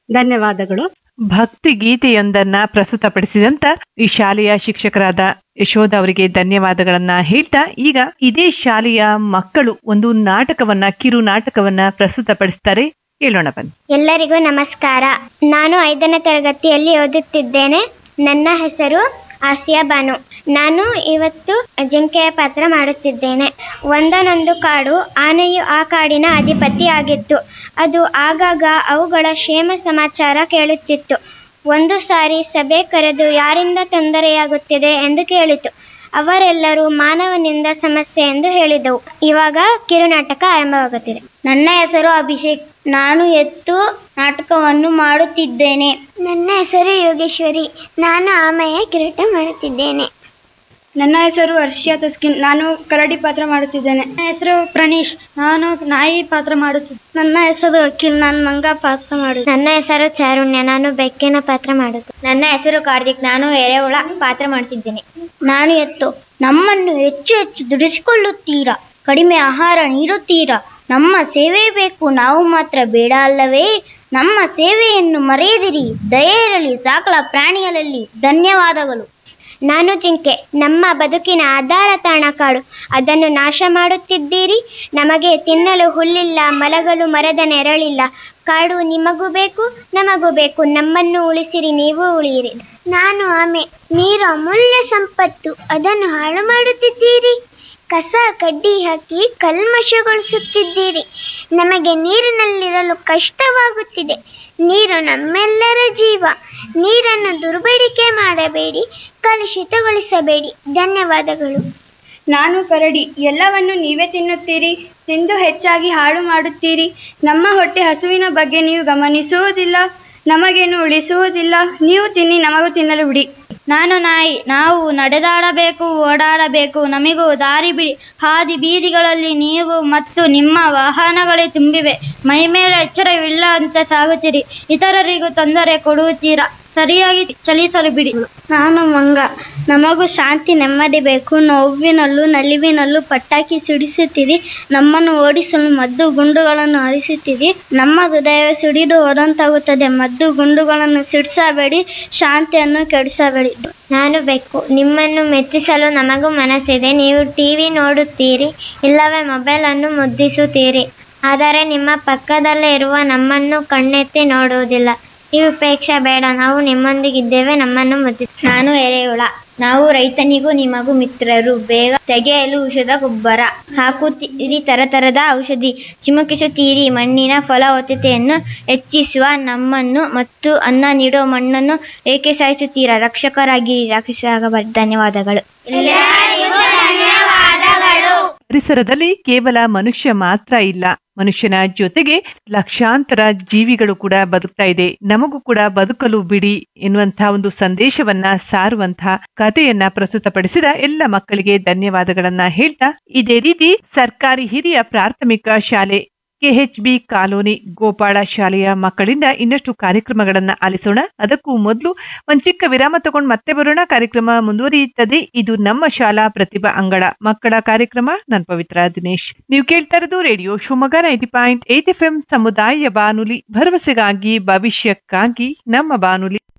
ಧನ್ಯವಾದಗಳು ಭಕ್ತಿ ಗೀತೆಯೊಂದನ್ನ ಪ್ರಸ್ತುತಪಡಿಸಿದಂತ ಈ ಶಾಲೆಯ ಶಿಕ್ಷಕರಾದ ಯಶೋಧ ಅವರಿಗೆ ಧನ್ಯವಾದಗಳನ್ನ ಹೇಳ್ತಾ ಈಗ ಇದೇ ಶಾಲೆಯ ಮಕ್ಕಳು ಒಂದು ನಾಟಕವನ್ನ ಕಿರು ನಾಟಕವನ್ನ ಪ್ರಸ್ತುತಪಡಿಸ್ತಾರೆ ಕೇಳೋಣ ಬನ್ನಿ ಎಲ್ಲರಿಗೂ ನಮಸ್ಕಾರ ನಾನು ಐದನೇ ತರಗತಿಯಲ್ಲಿ ಓದುತ್ತಿದ್ದೇನೆ ನನ್ನ ಹೆಸರು ಆಸಿಯಾ ಬಾನು ನಾನು ಇವತ್ತು ಜಿಂಕೆಯ ಪಾತ್ರ ಮಾಡುತ್ತಿದ್ದೇನೆ ಒಂದನೊಂದು ಕಾಡು ಆನೆಯು ಆ ಕಾಡಿನ ಅಧಿಪತಿಯಾಗಿತ್ತು ಅದು ಆಗಾಗ ಅವುಗಳ ಕ್ಷೇಮ ಸಮಾಚಾರ ಕೇಳುತ್ತಿತ್ತು ಒಂದು ಸಾರಿ ಸಭೆ ಕರೆದು ಯಾರಿಂದ ತೊಂದರೆಯಾಗುತ್ತಿದೆ ಎಂದು ಕೇಳಿತು ಅವರೆಲ್ಲರೂ ಮಾನವನಿಂದ ಸಮಸ್ಯೆ ಎಂದು ಹೇಳಿದವು ಇವಾಗ ಕಿರುನಾಟಕ ಆರಂಭವಾಗುತ್ತಿದೆ ನನ್ನ ಹೆಸರು ಅಭಿಷೇಕ್ ನಾನು ಎತ್ತು ನಾಟಕವನ್ನು ಮಾಡುತ್ತಿದ್ದೇನೆ ನನ್ನ ಹೆಸರು ಯೋಗೇಶ್ವರಿ ನಾನು ಆಮೆಯ ಕಿರೀಟ ಮಾಡುತ್ತಿದ್ದೇನೆ ನನ್ನ ಹೆಸರು ಹರ್ಷಿಯಾ ತಸ್ಕಿನ್ ನಾನು ಕರಡಿ ಪಾತ್ರ ಮಾಡುತ್ತಿದ್ದೇನೆ ನನ್ನ ಹೆಸರು ಪ್ರಣೀಶ್ ನಾನು ನಾಯಿ ಪಾತ್ರ ಮಾಡುತ್ತಿದ್ದೆ ನನ್ನ ಹೆಸರು ಅಖಿಲ್ ನಾನು ಮಂಗ ಪಾತ್ರ ಮಾಡುತ್ತೇನೆ ನನ್ನ ಹೆಸರು ಚಾರುಣ್ಯ ನಾನು ಬೆಕ್ಕಿನ ಪಾತ್ರ ಮಾಡುತ್ತೇನೆ ನನ್ನ ಹೆಸರು ಕಾರ್ತಿಕ್ ನಾನು ಎರೆಹುಳ ಪಾತ್ರ ಮಾಡುತ್ತಿದ್ದೇನೆ ನಾನು ಎತ್ತು ನಮ್ಮನ್ನು ಹೆಚ್ಚು ಹೆಚ್ಚು ದುಡಿಸಿಕೊಳ್ಳುತ್ತೀರಾ ಕಡಿಮೆ ಆಹಾರ ನೀಡುತ್ತೀರಾ ನಮ್ಮ ಸೇವೆ ಬೇಕು ನಾವು ಮಾತ್ರ ಬೇಡ ಅಲ್ಲವೇ ನಮ್ಮ ಸೇವೆಯನ್ನು ಮರೆಯದಿರಿ ದಯೆ ಇರಲಿ ಸಾಕಲ ಪ್ರಾಣಿಗಳಲ್ಲಿ ಧನ್ಯವಾದಗಳು ನಾನು ಜಿಂಕೆ ನಮ್ಮ ಬದುಕಿನ ಆಧಾರ ತಾಣ ಕಾಡು ಅದನ್ನು ನಾಶ ಮಾಡುತ್ತಿದ್ದೀರಿ ನಮಗೆ ತಿನ್ನಲು ಹುಲ್ಲಿಲ್ಲ ಮಲಗಲು ಮರದ ನೆರಳಿಲ್ಲ ಕಾಡು ನಿಮಗೂ ಬೇಕು ನಮಗೂ ಬೇಕು ನಮ್ಮನ್ನು ಉಳಿಸಿರಿ ನೀವು ಉಳಿಯಿರಿ ನಾನು ಆಮೆ ನೀರು ಅಮೂಲ್ಯ ಸಂಪತ್ತು ಅದನ್ನು ಹಾಳು ಮಾಡುತ್ತಿದ್ದೀರಿ ಕಸ ಕಡ್ಡಿ ಹಾಕಿ ಕಲ್ಮಶಗೊಳಿಸುತ್ತಿದ್ದೀರಿ ನಮಗೆ ನೀರಿನಲ್ಲಿರಲು ಕಷ್ಟವಾಗುತ್ತಿದೆ ನೀರು ನಮ್ಮೆಲ್ಲರ ಜೀವ ನೀರನ್ನು ದುರ್ಬಳಕೆ ಮಾಡಬೇಡಿ ಕಲುಷಿತಗೊಳಿಸಬೇಡಿ ಧನ್ಯವಾದಗಳು ನಾನು ಕರಡಿ ಎಲ್ಲವನ್ನು ನೀವೇ ತಿನ್ನುತ್ತೀರಿ ತಿಂದು ಹೆಚ್ಚಾಗಿ ಹಾಳು ಮಾಡುತ್ತೀರಿ ನಮ್ಮ ಹೊಟ್ಟೆ ಹಸುವಿನ ಬಗ್ಗೆ ನೀವು ಗಮನಿಸುವುದಿಲ್ಲ ನಮಗೇನು ಉಳಿಸುವುದಿಲ್ಲ ನೀವು ತಿನ್ನಿ ನಮಗೂ ತಿನ್ನಲು ಬಿಡಿ ನಾನು ನಾಯಿ ನಾವು ನಡೆದಾಡಬೇಕು ಓಡಾಡಬೇಕು ನಮಗೂ ದಾರಿ ಬಿಡಿ ಹಾದಿ ಬೀದಿಗಳಲ್ಲಿ ನೀವು ಮತ್ತು ನಿಮ್ಮ ವಾಹನಗಳೇ ತುಂಬಿವೆ ಮೈ ಮೇಲೆ ಎಚ್ಚರವಿಲ್ಲ ಅಂತ ಸಾಗುತ್ತೀರಿ ಇತರರಿಗೂ ತೊಂದರೆ ಕೊಡುತ್ತೀರಾ ಸರಿಯಾಗಿ ಚಲಿಸಲು ಬಿಡಿ ನಾನು ಮಂಗ ನಮಗೂ ಶಾಂತಿ ನೆಮ್ಮದಿ ಬೇಕು ನೋವಿನಲ್ಲೂ ನಲಿವಿನಲ್ಲೂ ಪಟಾಕಿ ಸಿಡಿಸುತ್ತೀರಿ ನಮ್ಮನ್ನು ಓಡಿಸಲು ಮದ್ದು ಗುಂಡುಗಳನ್ನು ಹಾರಿಸುತ್ತೀರಿ ನಮ್ಮ ಹೃದಯ ಸಿಡಿದು ಹೋದಂತಾಗುತ್ತದೆ ಮದ್ದು ಗುಂಡುಗಳನ್ನು ಸಿಡಿಸಬೇಡಿ ಶಾಂತಿಯನ್ನು ಕೆಡಿಸಬೇಡಿ ನಾನು ಬೆಕ್ಕು ನಿಮ್ಮನ್ನು ಮೆಚ್ಚಿಸಲು ನಮಗೂ ಮನಸ್ಸಿದೆ ನೀವು ಟಿವಿ ನೋಡುತ್ತೀರಿ ಇಲ್ಲವೇ ಮೊಬೈಲನ್ನು ಮುದ್ದಿಸುತ್ತೀರಿ ಆದರೆ ನಿಮ್ಮ ಪಕ್ಕದಲ್ಲೇ ಇರುವ ನಮ್ಮನ್ನು ಕಣ್ಣೆತ್ತಿ ನೋಡುವುದಿಲ್ಲ ಈ ಉಪೇಕ್ಷೆ ಬೇಡ ನಾವು ನಿಮ್ಮೊಂದಿಗಿದ್ದೇವೆ ನಮ್ಮನ್ನು ಮುದ್ದಿ ನಾನು ಎರೆಹುಳ ನಾವು ರೈತನಿಗೂ ನಿಮಗೂ ಮಿತ್ರರು ಬೇಗ ತೆಗೆಯಲು ಔಷಧ ಗೊಬ್ಬರ ಹಾಕುತ್ತೀರಿ ತರತರದ ಔಷಧಿ ಚಿಮುಕಿಸುತ್ತೀರಿ ಮಣ್ಣಿನ ಫಲವತ್ತತೆಯನ್ನು ಹೆಚ್ಚಿಸುವ ನಮ್ಮನ್ನು ಮತ್ತು ಅನ್ನ ನೀಡುವ ಮಣ್ಣನ್ನು ಏಕೆ ಸಾಯಿಸುತ್ತೀರಾ ರಕ್ಷಕರಾಗಿ ರಕ್ಷಿಸಾಗಬಾರ್ದು ಧನ್ಯವಾದಗಳು ಪರಿಸರದಲ್ಲಿ ಕೇವಲ ಮನುಷ್ಯ ಮಾತ್ರ ಇಲ್ಲ ಮನುಷ್ಯನ ಜೊತೆಗೆ ಲಕ್ಷಾಂತರ ಜೀವಿಗಳು ಕೂಡ ಬದುಕ್ತಾ ಇದೆ ನಮಗೂ ಕೂಡ ಬದುಕಲು ಬಿಡಿ ಎನ್ನುವಂತಹ ಒಂದು ಸಂದೇಶವನ್ನ ಸಾರುವಂತಹ ಕಥೆಯನ್ನ ಪ್ರಸ್ತುತಪಡಿಸಿದ ಎಲ್ಲ ಮಕ್ಕಳಿಗೆ ಧನ್ಯವಾದಗಳನ್ನ ಹೇಳ್ತಾ ಇದೇ ರೀತಿ ಸರ್ಕಾರಿ ಹಿರಿಯ ಪ್ರಾಥಮಿಕ ಶಾಲೆ ಕೆಎಚ್ಬಿ ಕಾಲೋನಿ ಗೋಪಾಳ ಶಾಲೆಯ ಮಕ್ಕಳಿಂದ ಇನ್ನಷ್ಟು ಕಾರ್ಯಕ್ರಮಗಳನ್ನ ಆಲಿಸೋಣ ಅದಕ್ಕೂ ಮೊದಲು ಒಂದ್ ಚಿಕ್ಕ ವಿರಾಮ ತಗೊಂಡು ಮತ್ತೆ ಬರೋಣ ಕಾರ್ಯಕ್ರಮ ಮುಂದುವರಿಯುತ್ತದೆ ಇದು ನಮ್ಮ ಶಾಲಾ ಪ್ರತಿಭಾ ಅಂಗಳ ಮಕ್ಕಳ ಕಾರ್ಯಕ್ರಮ ನಾನ್ ಪವಿತ್ರ ದಿನೇಶ್ ನೀವು ಕೇಳ್ತಾ ಇರೋದು radio Shivamogga ninety point eight F M ಸಮುದಾಯ ಬಾನುಲಿ ಭರವಸೆಗಾಗಿ ಭವಿಷ್ಯಕ್ಕಾಗಿ ನಮ್ಮ ಬಾನುಲಿ